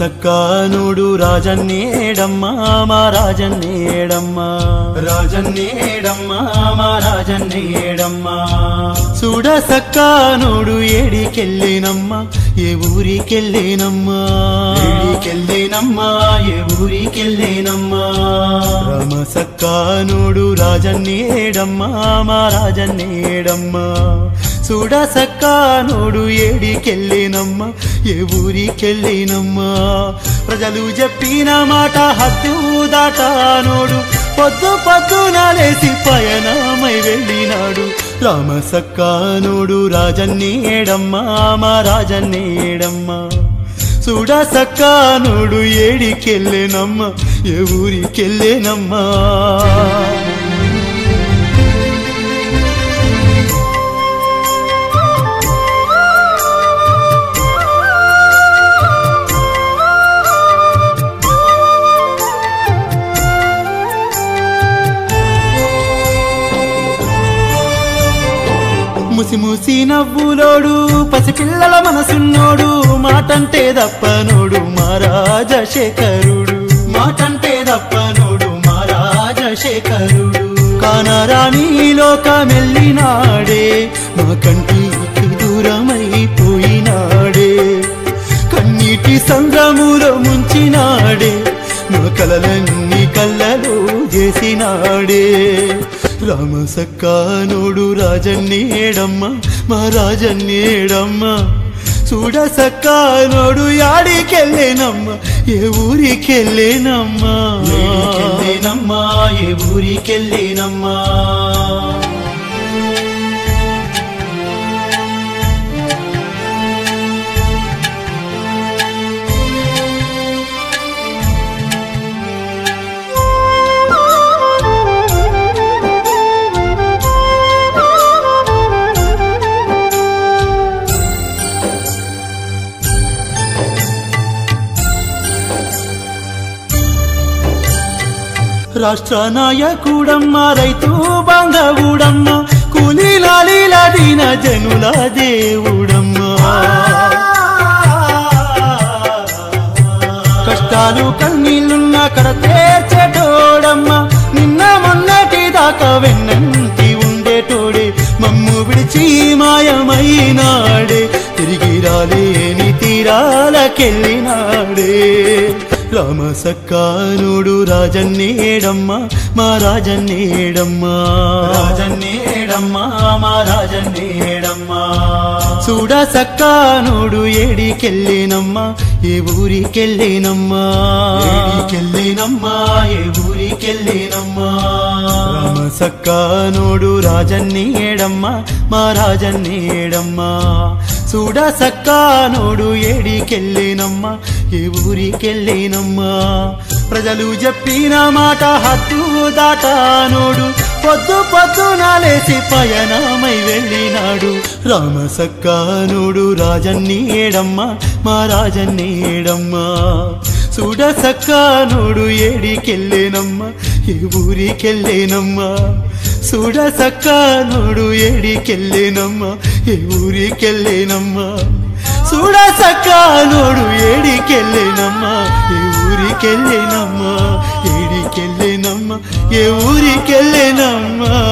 సక్కానుడు రాజన్నేడమ్మా మా రాజన్నేడమ్మా రాజన్నేడమ్మా మా రాజన్నేడమ్మా చూడ సక్కానుడు ఏడికెళ్ళినమ్మా ఏ ఊరికెళ్ళినమ్మా ఏడికెళ్ళినమ్మా ఏ ఊరికెళ్ళినమ్మా రామ సక్కానుడు రాజన్నేడమ్మా మా రాజన్నేడమ్మా చూడ సక్కానుడు ఏడికెళ్ళినమ్మా ఏ ఊరికెళ్ళినమ్మా ప్రజలు చెప్పిన మాట హద్దు దాటానోడు పొద్దు పొద్దున లేసి పయనమై వెళ్ళినాడు రామ సక్కానుడు రాజన్నేడమ్మా మా రాజన్నేడమ్మా చూడ సక్కానుడు ఏడికెళ్ళేనమ్మా ఏ ఊరికెళ్ళేనమ్మా ముసి ముసి నవ్వులోడు పసిపిల్లల మనసున్నోడు మాటంటే దప్పనోడు మా రాజశేఖరుడు మాటంటే దప్పనోడు మా రాజశేఖరుడు కానరాని లోకమెల్లినాడే మా కంటికి దూరమైపోయినాడే కన్నీటి సంద్రములో ముంచినాడే మా కలలన్నీ కళ్ళలో చేసినాడే రామ సక్కానోడు రాజన్నేడమ్మ మా రాజన్నేడమ్మ చూడ సక్కానోడు యాడికెళ్ళేనమ్మ ఏ ఊరికెళ్ళేనమ్మా ఏడికెళ్ళేనమ్మా ఏ ఊరికెళ్ళేనమ్మా రాష్ట్ర నాయకుడమ్మ రైతు బాంధవుడమ్మ కూలీ లాలీలాడిన జనుల దేవుడమ్మ కష్టాలు కన్నీళ్ళున్న కడ తీర్చేటోడమ్మ నిన్న మొన్నటి దాకా వెన్నంటి ఉండేటోడే మమ్ము విడిచి మాయమైనాడే తిరిగి రాలేని తీరాలకెళ్ళినాడే రామ సక్కానుడు రాజన్నేడమ్మ మా రాజన్నేడమ్మా రాజన్నేడమ్మా మా రాజన్నేడమ్మా చూడ సక్కానుడు ఏడికెళ్ళినమ్మా ఏ ఊరికెళ్ళినమ్మా ఏడికెళ్ళినమ్మా ఏ ఊరికెళ్ళినమ్మా రామ సక్కానుడు రాజన్నేడమ్మా మా రాజన్నేడమ్మా చూడ సక్కానోడు ఏడికెళ్ళేనమ్మా ఏ ఊరికెళ్ళేనమ్మా ప్రజలు చెప్పిన మాట హద్దు దాటానోడు పొద్దు పొద్దున లేసి పయనమై వెళ్ళినాడు రామ సక్కానోడు రాజన్నేడమ్మా మా రాజన్నేడమ్మా చూడ సక్కానోడు ఏడికెళ్ళేనమ్మా ఏ ఊరికెళ్ళేనమ్మా చూడ సక్కానోడు ఏడికెళ్ళేనమ్మా ఏ ఊరికెళ్ళేనమ్మా చూడ సక్కానోడు ఏడికెళ్ళేనమ్మా ఏ ఊరికెళ్ళేనమ్మా ఏడికెళ్ళేనమ్మా ఏ ఊరికెళ్ళేనమ్మా